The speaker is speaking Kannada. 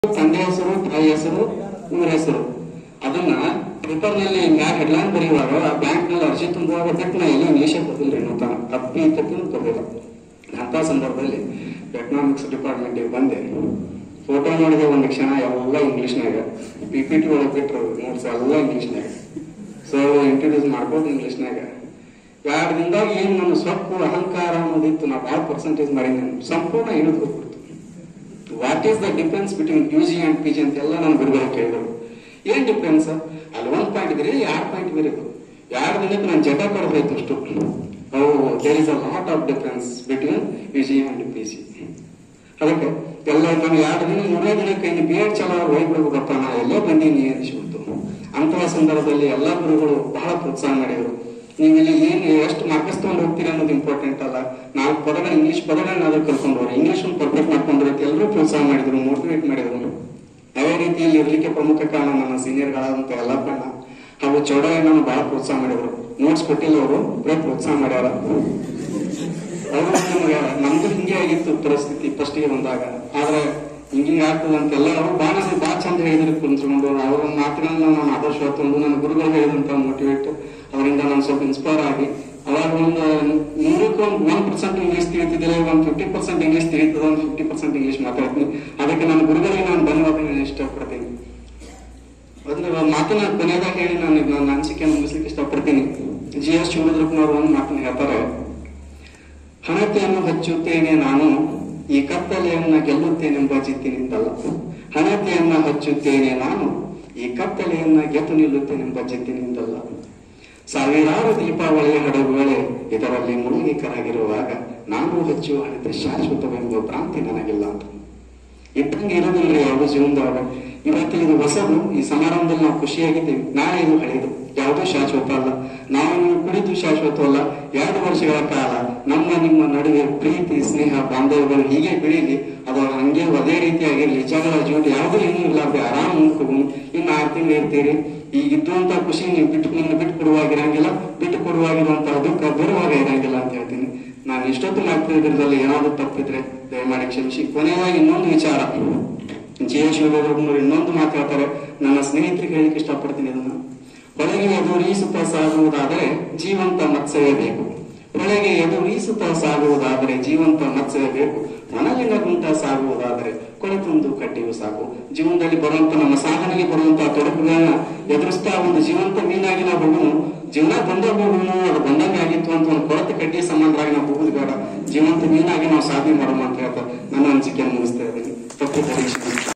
ತಂದೆ ಹೆಸರು ತಾಯಿ ಹೆಸರು ಇವ್ರ ಹೆಸರು ಅದನ್ನ ಪೇಪರ್ ನಲ್ಲಿ ಮ್ಯಾಗ ಹೆಡ್ಲೈನ್ ಬರೆಯುವಾಗ ಬ್ಯಾಂಕ್ ನಲ್ಲಿ ಅರ್ಜಿ ತುಂಬುವಾಗ ಬಿಟ್ಟು ನಾ ಎಲ್ಲ ಇಂಗ್ಲೀಷೇ ಬರ್ದಿಲ್ರಿ ಅನ್ನೋ ಅಪ್ಪಿ ತಪ್ಪಿನೂ ಬರ್ದಿಲ್ಲ ಅಂತ ಸಂದರ್ಭದಲ್ಲಿ ಎಕನಾಮಿಕ್ಸ್ ಡಿಪಾರ್ಟ್ಮೆಂಟ್ ಬಂದೆ ಫೋಟೋ ನೋಡಿದೆ ಒಂದು ಕ್ಷಣ ಎಲ್ಲ ಇಂಗ್ಲೀಷ್ನಾಗ ಪಿ ಪಿ ಟಿ ಒಳಗೆ ಬಿಟ್ರು ನೋಟ್ಸ್ ಎಲ್ಲ ಇಂಗ್ಲೀಷ್ನಾಗ ಸೊ ಇಂಟ್ರೊಡ್ಯೂಸ್ ಮಾಡ್ಬೋದು ಇಂಗ್ಲೀಷ್ನಾಗ ಎರಡು ದಿನದಾಗ ಏನ್ ನನ್ನ ಸೊಕ್ಕು ಅಹಂಕಾರ ಅನ್ನೋದಿತ್ತು ನಾ ಭಾಳ ಪರ್ಸೆಂಟೇಜ್ ಮಾಡಿ ಸಂಪೂರ್ಣ ಇಳಿದು ಹೋಗ್ಬಿಡ್ತು what is the difference between U G and P G ಅಂತೆಲ್ಲ ನಾನು ಗುರುಗಳು ಕೇಳಿದ್ರು ಏನ್ ಡಿಫರೆನ್ಸ್ ಅಲ್ಲಿ ಒಂದ್ ಪಾಯಿಂಟ್ ಬೇರೆ ಎರಡು ಪಾಯಿಂಟ್ ಬೇರೆ ಇತ್ತು ಎರಡು ದಿನಕ್ಕೆ ನಾನು ಜಟ ಕೊಡಬೇಕು ಅಷ್ಟು oh there is a lot of difference between U G and P C ಅದಕ್ಕೆ ಎಲ್ಲ ನಾನು ಎರಡು ದಿನ ಮೂರೇ ದಿನಕ್ಕೆ ಇನ್ನು ಬಿ ಎಡ್ ಚಲೋ ಹೋಗ್ಬಿಡ್ಬೇಕಪ್ಪ ನಾ ಎಲ್ಲೇ ಬಂದೀನಿ ಅನಿಸ್ಬಿಡ್ತು ಅಂತಹ ಸಂದರ್ಭದಲ್ಲಿ ಎಲ್ಲ ಗುರುಗಳು ಬಹಳ ಪ್ರೋತ್ಸಾಹ ಮಾಡಿದ್ರು ನೀವು ಇಲ್ಲಿ ಏನ್ ಎಷ್ಟು ಮಾರ್ಕ್ಸ್ ತಗೊಂಡು ಹೋಗ್ತೀರಿ ಅನ್ನೋದು ಇಂಪಾರ್ಟೆಂಟ್ ಅಲ್ಲ ನಾಲ್ಕು ಪದಗಳು ಇಂಗ್ಲಿಷ್ ಪದಗಳನ್ನ ಅದ್ರ ಕಲ್ಕೊಂಡು ಹೋಗ್ರಿ ಇಂಗ್ಲಿಷ್ ಪರ್ಫೆಕ್ಟ್ ಮಾಡ್ಕೊಂಡ್ರೆ ಎಲ್ಲರೂ ಪ್ರೋತ್ಸಾಹ ಮಾಡಿದ್ರು ಮೋಟಿವೇಟ್ ಮಾಡಿದ್ರು ಅದೇ ರೀತಿಯಲ್ಲಿ ಇರ್ಲಿಕ್ಕೆ ಪ್ರಮುಖ ಕಾರಣ ನನ್ನ ಸೀನಿಯರ್ಗಳಾದಂತ ಎಲ್ಲಪ್ಪಣ್ಣ ಹಾಗೂ ಚೌಡಯ್ಯನನ್ನು ಬಹಳ ಪ್ರೋತ್ಸಾಹ ಮಾಡಿದ್ರು ನೋಟ್ಸ್ ಕೊಟ್ಟಿಲ್ಲ ಅವರು ಬರೀ ಪ್ರೋತ್ಸಾಹ ಮಾಡ್ಯಾರ ಅವರು ನಮ್ಗೆ ನಮ್ದು ಹಿಂಗೆ ಆಗಿತ್ತು ಪರಿಸ್ಥಿತಿ ಫಸ್ಟಿಗೆ ಬಂದಾಗ ಆದ್ರೆ ಹಿಂಗಿಂಗ್ ಆಗ್ತದೆ ಅಂತೆಲ್ಲ ಅವರು ಬಾಳ ಬಾಳ ಚಂದ ಹೇಳಿದ್ರು ಕುಂತ್ಕೊಂಡು ಅವರ ಮಾತುಗಳನ್ನ ನಾನು ಆದರ್ಶ ಹೊತ್ತೊಂದು ನನ್ನ ಗುರುಗಳು ಹೇಳಿದಂತ ಮೋಟಿವೇಟ್ ಅವರಿಂದ ನಾನು ಸ್ವಲ್ಪ ಇನ್ಸ್ಪೈರ್ ಆಗಿ ಅವಾಗ ಒಂದು ನೂರಕ್ಕೆ ಒಂದು ಒನ್ ಪರ್ಸೆಂಟ್ ಇಂಗ್ಲಿಷ್ ತಿಳಿತಿದ್ದಿಲ್ಲ ಒಂದು ಫಿಫ್ಟಿ ಪರ್ಸೆಂಟ್ ಇಂಗ್ಲಿಷ್ ತಿಳಿತದ ಒಂದು ಫಿಫ್ಟಿ ಪರ್ಸೆಂಟ್ ಇಂಗ್ಲಿಷ್ ಮಾತಾಡ್ತೀನಿ ಅದಕ್ಕೆ ನನ್ನ ಗುರುಗಳಿಗೆ ನಾನು ಧನ್ಯವಾದ ಇಷ್ಟಪಡ್ತೀನಿ ಅದ್ರ ಮಾತನ್ನ ಕೊನೆಯದಾಗ ಹೇಳಿ ನಾನು ನನ್ನ ಅನಿಸಿಕೆಯನ್ನು ಮುಗಿಸ್ಲಿಕ್ಕೆ ಇಷ್ಟಪಡ್ತೀನಿ ಜಿ ಎಸ್ ಶಿವರುದ್ರಪ್ಪನವರು ಒಂದು ಮಾತನ್ನ ಹೇಳ್ತಾರೆ ಹಣತೆಯನ್ನು ಹಚ್ಚುತ್ತೇನೆ ನಾನು ಈ ಕತ್ತಲೆಯನ್ನ ಗೆಲ್ಲುತ್ತೇನೆಂಬ ಜಿತ್ತಿನಿಂದಲ್ಲ ಹಣತೆಯನ್ನ ಹಚ್ಚುತ್ತೇನೆ ನಾನು ಈ ಕತ್ತಲೆಯನ್ನ ಗೆದ್ದು ನಿಲ್ಲುತ್ತೇನೆಂಬ ಜಿತ್ತಿನಿಂದಲ್ಲ ಸಾವಿರಾರು ದೀಪಾವಳಿಯ ಹಡಗು ವೇಳೆ ಇದರಲ್ಲಿ ಮುಳುಗಿಕರಾಗಿರುವಾಗ ನಾನು ಹಚ್ಚುವ ಹಣತೆ ಶಾಶ್ವತವೆಂಬ ಭ್ರಾಂತಿ ನನಗಿಲ್ಲ ಅಂತ ಇದ್ದಂಗೆ ಇರೋದಿಲ್ರಿ ಯಾವುದು ಜೀವನದೊಳಗ ಇವತ್ತು ಇದು ಹೊಸದು ಈ ಸಮಾರಂಭದಲ್ಲಿ ನಾವು ಖುಷಿಯಾಗಿದ್ದೀವಿ ನಾಳೆ ಇದು ಹಳೆಯದು ಯಾವುದೂ ಶಾಶ್ವತ ಅಲ್ಲ ನಾವು ನೀವು ಕುಳಿತು ಶಾಶ್ವತ ಅಲ್ಲ ಎರಡು ವರ್ಷಗಳ ಕಾಲ ನಮ್ಮ ನಿಮ್ಮ ನಡುವೆ ಪ್ರೀತಿ ಸ್ನೇಹ ಬಾಂಧವ್ಯಗಳು ಹೀಗೆ ಬೆಳೀಲಿ ಅದು ಹಂಗೆ ಅದೇ ರೀತಿಯಾಗಿರ್ಲಿ ಜಗಳ ಜೂಟ್ ಯಾವುದೂ ಏನೂ ಇಲ್ಲ ಬರೀ ಆರಾಮ್ ಮುಂದ್ಕೋಬೋದು ಇನ್ನು ಆರು ತಿಂಗಳು ಇರ್ತೀರಿ ಈಗ ಇದ್ದಂತ ಖುಷಿ ನೀವು ಬಿಟ್ಟು ನಿಮ್ಗೆ ಬಿಟ್ಟು ಕೊಡುವಾಗ ಇರಂಗಿಲ್ಲ ಬಿಟ್ಟು ಕೊಡುವಾಗಿರುವಂತಹ ದುಃಖ ಬರುವಾಗ ಇರಂಗಿಲ್ಲ ಅಂತ ಹೇಳ್ತೀನಿ ನಾನು ಇಷ್ಟೊತ್ತು ಮಾಡ್ತಿದ್ರಲ್ಲಿ ಏನಾದ್ರು ತಪ್ಪಿದ್ರೆ ದಯಮಾಡಿ ಕ್ಷಮಿಸಿ ಕೊನೆಯದಾಗಿ ಇನ್ನೊಂದು ವಿಚಾರ ಜಿ ಎಸ್ ಶಿವರುದ್ರಪ್ಪನವರು ಇನ್ನೊಂದು ಮಾತಾಡ್ತಾರೆ ನನ್ನ ಸ್ನೇಹಿತರಿಗೆ ಹೇಳಿಕ್ಕೆ ಇಷ್ಟಪಡ್ತೀನಿ ಇದನ್ನ ಹೊಳೆಗೆ ಎದುರೀಸುತ್ತಾ ಸಾಗುವುದಾದರೆ ಜೀವಂತ ಮತ್ಸ್ಯವೇ ಬೇಕು ಹೊಳೆಗೆ ಎದುರೀಸುತ್ತಾ ಸಾಗುವುದಾದರೆ ಜೀವಂತ ಮತ್ಸ್ಯವೇ ಬೇಕು ಮನಲಿನ ಗುಂಟ ಸಾಗುವುದಾದರೆ ಕೊಳೆತೊಂದು ಕಟ್ಟಿಯೂ ಸಾಕು ಜೀವನದಲ್ಲಿ ಬರುವಂತ ನಮ್ಮ ಸಾಧನೆಗೆ ಬರುವಂತಹ ತೊಡಕುಗಳನ್ನ ಎದುರಿಸ್ತಾ ಒಂದು ಜೀವಂತ ಮೀನಾಗಿ ನಾವು ಹೋಗುನು ಜೀವನ ಬಂದ ಹೋಗುನು ಅದು ಬಂದಂಗೆ ಆಗಿತ್ತು ಅಂತ ಒಂದು ಕೊಳತೆ ಕಡ್ಡಿ ಸಂಬಂಧವಾಗಿ ನಾವು ಹೋಗುದು ಬೇಡ ಜೀವಂತ ಮೀನಾಗಿ ನಾವು ಸಾಧನೆ ಮಾಡೋಣ ಅಂತ ಹೇಳ್ತಾರೆ ನನ್ನ ಅನಿಸಿಕೆಯನ್ನು ಮುಗಿಸ್ತಾ ಇದ್ದೀನಿ ತಪ್ಪು ಪರೀಕ್ಷೆ